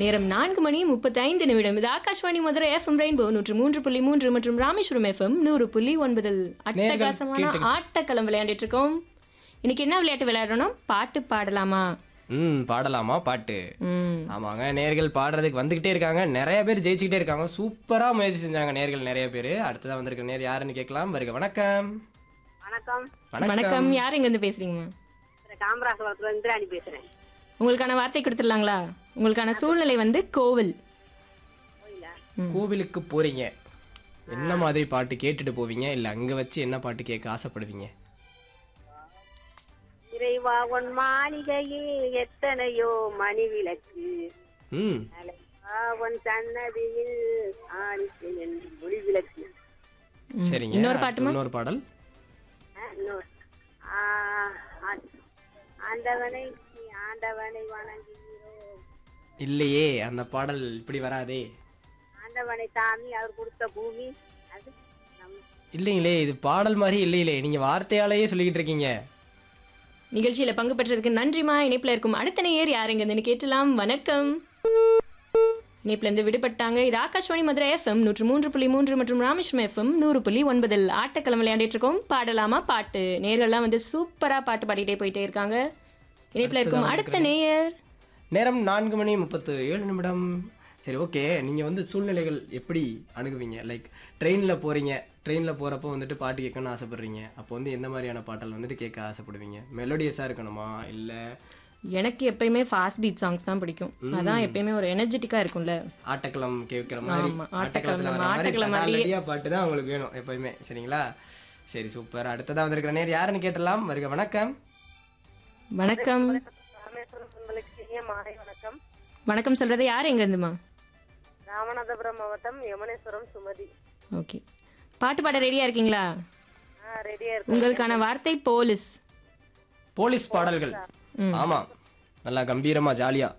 நேரம் நான்கு மணி முப்பத்தைந்து நிமிடம் இது ஆகாஷ்வாணி மதுரை எஃப்எம் ரெயின்போ நூற்று மூன்று புள்ளி மூன்று மற்றும் ராமேஸ்வரம் எஃப்எம் நூறு புள்ளி ஒன்பதில் அட்டகாசமான கேட்டு- ஆட்டக்களம் விளையாண்டுட்டு இருக்கோம் இன்னைக்கு என்ன விளையாட்டு விளையாடணும் பாட்டு பாடலாமா ம் பாடலாமா பாட்டு ம் ஆமாங்க நேர்கள் பாடுறதுக்கு வந்துகிட்டே இருக்காங்க நிறைய பேர் ஜெயிச்சுக்கிட்டே இருக்காங்க சூப்பரா முயற்சி செஞ்சாங்க நேர்கள் நிறைய பேர் அடுத்ததா வந்திருக்க நேர் யாருன்னு கேட்கலாம் வருக வணக்கம் வணக்கம் வணக்கம் யார் எங்க இருந்து பேசுறீங்கம்மா நான் காமராஜபுரத்துல இந்திராணி பேசுறேன் உங்களுக்கான வார்த்தை கொடுத்துடலாங்களா உங்களுக்கான சூழ்நிலை வந்து கோவில் கோயிலா கோவிலுக்கு போறீங்க என்ன மாதிரி பாட்டு கேட்டுட்டு போவீங்க இல்ல அங்க வச்சு என்ன பாட்டு கேட்க ஆசைப்படுவீங்க இறைவா உன் மாளிகையில் எத்தனையோ மணி விளக்கு ம் அலைவா உன் சன்னதியில் ஆணிக்கு என்று ஒளி விளக்கு சரிங்க இன்னொரு அடுத்து பாட்டுமா? இன்னொரு பாடல் ஆ, இன்னொரு. ஆ, ஆ- ஆண்டவனை ஆண்டவனை வணங்குகிறோம் இல்லையே அந்த பாடல் இப்படி வராதே ஆண்டவனை சாமி அவர் கொடுத்த பூமி அது நம்ம இல்லைங்களே இது பாடல் மாதிரி இல்லையிலே நீங்க வார்த்தையாலேயே சொல்லிக்கிட்டு இருக்கீங்க நிகழ்ச்சியில பங்கு பெற்றதுக்கு நன்றிமா இணைப்புல இருக்கும் அடுத்த நேயர் யார் எங்க இருந்து கேட்டலாம் வணக்கம் இணைப்புல இருந்து விடுபட்டாங்க இது ஆகாஷ்வாணி மதுரை எஃப்எம் நூற்று மூன்று புள்ளி மூன்று மற்றும் ராமேஸ்வரம் எஃப்எம் நூறு புள்ளி ஒன்பதில் ஆட்டக்களம் விளையாண்டுட்டு இருக்கோம் பாடலாமா பாட்டு நேர்கள்லாம் வந்து சூப்பரா பாட்டு பாடிட்டே போயிட்டே இருக்காங்க இணைப்புல இருக்கும் அடுத்த நேயர் நேரம் நான்கு மணி முப்பத்து ஏழு நிமிடம் சரி ஓகே நீங்கள் வந்து சூழ்நிலைகள் எப்படி அணுகுவீங்க லைக் ட்ரெயினில் போகிறீங்க ட்ரெயினில் போகிறப்போ வந்துட்டு பாட்டு கேட்கணும்னு ஆசைப்படுறீங்க அப்போ வந்து எந்த மாதிரியான பாட்டல் வந்துட்டு கேட்க ஆசைப்படுவீங்க மெலோடியஸாக இருக்கணுமா இல்லை எனக்கு எப்பயுமே ஃபாஸ்ட் பீட் சாங்ஸ் தான் பிடிக்கும் அதான் எப்பயுமே ஒரு எனர்ஜெட்டிக்கா இருக்கும்ல ஆட்டக்களம் கேட்குற மாதிரி ஆமா, ஆட்டக்களத்தில் ஆட்டக்களம், வர மாதிரி ஆட்டக்களம் மாதிரியே. தடாலடியாக பாட்டு தான் உங்களுக்கு வேணும் எப்பயுமே சரிங்களா சரி சூப்பர் அடுத்ததாக வந்திருக்கிற நேர் யாருன்னு கேட்டலாம் வருக வணக்கம் வணக்கம் ராமேஸ்வரம் உங்களுக்கு இனிய மாலை வணக்கம் வணக்கம் சொல்றது யார் எங்க இருந்துமா ராமநாதபுரம் மாவட்டம் யமுனேஸ்வரம் சுமதி ஓகே பாட்டு பாட ரெடியா இருக்கீங்களா ஆ ரெடியா இருக்கு உங்களுக்கான வார்த்தை போலீஸ் போலீஸ் பாடல்கள் ம். ஆமாம் நல்லா கம்பீரமாக ஜாலியாக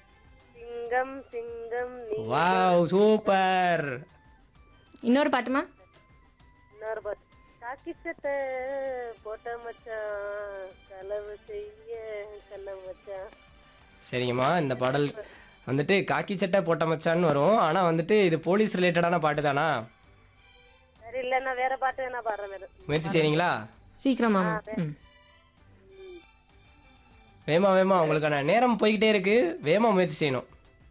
சிங்கம் சிங்கம் நீ வாவ் சூப்பர் இன்னொரு பாட்டுமா இன்னொரு பாட்டு காக்கி சட்டை போட்ட மச்சான் கலவு செய்ய கண்ண மச்சான் சரிங்கம்மா இந்த பாடல் வந்துட்டு காக்கி சட்டை போட்ட மச்சான்னு வரும் ஆனா வந்துட்டு இது போலீஸ் ரிலேட்டடான பாட்டு தானா சரி இல்லைன்னா வேற பாட்டு வேணா பாடுறேன் மேடம் முயற்சி செய்றீங்களா சீக்கிரமா ம். வேமா வேமா உங்களுக்கான நேரம் போய்கிட்டே இருக்கு வேமா முயற்சி செய்யணும்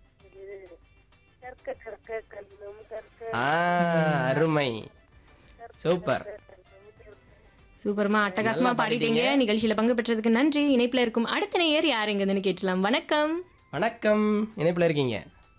கற்க கற்க கல்லும் கற்க ஆ அருமை சூப்பர் சூப்பர்மா அட்டகாசமா நல்லா பாடிட்டீங்க நிகழ்ச்சியில பங்கு பெற்றதுக்கு நன்றி இணைப்புல இருக்கும் அடுத்த நேயர் யார் எங்க இருந்து கேட்டலாம் வணக்கம் வணக்கம் இணைப்புல இருக்கீங்க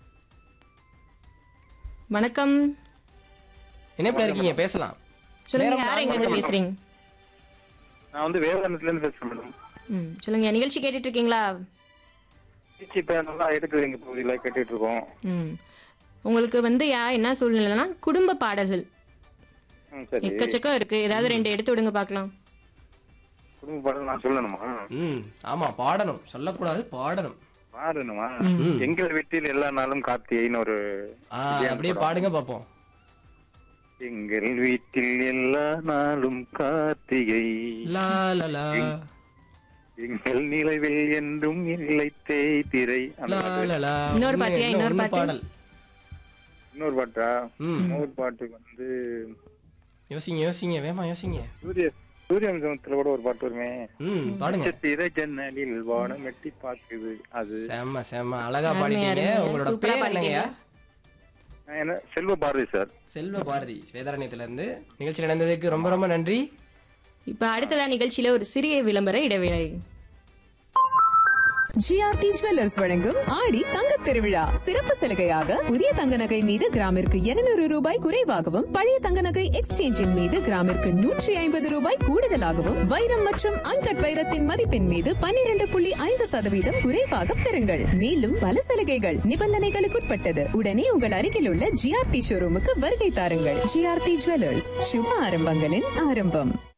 வணக்கம் இணைப்புல இருக்கீங்க பேசலாம் சொல்லுங்க யார் எங்க இருந்து பேசுறீங்க நான் வந்து வேதாந்தத்துல இருந்து பேசுறேன் மேடம் ம் சொல்லுங்க நிகழ்ச்சி கேட்டுட்டு இருக்கீங்களா திருச்சி இப்ப நல்லா எடுக்குறீங்க பகுதியில கேட்டுட்டு இருக்கோம் ம் உங்களுக்கு வந்து யா என்ன சூழ்நிலைனா குடும்ப பாடல்கள் ம், சரி எக்கச்சக்கம் இருக்கு ஏதாவது ரெண்டு எடுத்து விடுங்க பார்க்கலாம் குடும்ப பாடல் நான் சொல்லணுமா ம் ஆமா பாடணும் சொல்லக்கூடாது பாடணும் பாடணுமா ம். எங்கள் வீட்டில் எல்லா நாளும் கார்த்திகைன்னு ஒரு ஆ அப்படியே பாடுங்க பாப்போம் எங்கள் வீட்டில் எல்லா நாளும் கார்த்திகை லா லா லா எங்கள் நிலவில் என்றும் இல்லை தேய்திரை அந்த லா பாட்டு. லா லா இன்னொரு பாட்டியா, இன்னும் இன்னொரு ஒண்ணு பாட்டு? பாடல் இன்னொரு பாட்டா ம் இன்னொரு பாட்டுக்கு வந்து யோசிங்க யோசிங்க வேமா யோசிங்க சூரிய சூரிய வம்சத்துல கூட ஒரு பாட்டு வருமே ம் பாடுங்க நட்சத்திர ஜன்னலில் வானம் எட்டி பாக்குது அது செம்ம செம்ம அழகா அருமை, பாடிட்டீங்க அருமை. உங்களோட சூப்பரா பேர் என்னங்கய்யா நான் என்ன செல்வ பாரதி சார் செல்வ பாரதி வேதாரண்யத்துல இருந்து நிகழ்ச்சி நடந்ததுக்கு ரொம்ப ரொம்ப நன்றி இப்ப அடுத்ததா நிகழ்ச்சியில ஒரு சிறிய விளம்பர இடைவேளை ஜிஆர்டி ஜுவல்லர்ஸ் வழங்கும் ஆடி தங்கத் திருவிழா சிறப்பு சலுகையாக புதிய தங்க நகை மீது கிராமிற்கு 200 ரூபாய் குறைவாகவும் பழைய தங்க நகை எக்ஸ்சேஞ்சின் மீது கிராமிற்கு நூற்றி ஐம்பது ரூபாய் கூடுதலாகவும் வைரம் மற்றும் அன்கட் வைரத்தின் மதிப்பின் மீது 12.5% புள்ளி ஐந்து சதவீதம் குறைவாக பெறுங்கள் மேலும் பல சலுகைகள் நிபந்தனைகளுக்குட்பட்டது உடனே உங்கள் அருகில் உள்ள ஜிஆர்டி ஷோரூமுக்கு வருகை தாருங்கள் ஜிஆர்டி ஜுவல்லர்ஸ் சுப ஆரம்பங்களின் ஆரம்பம்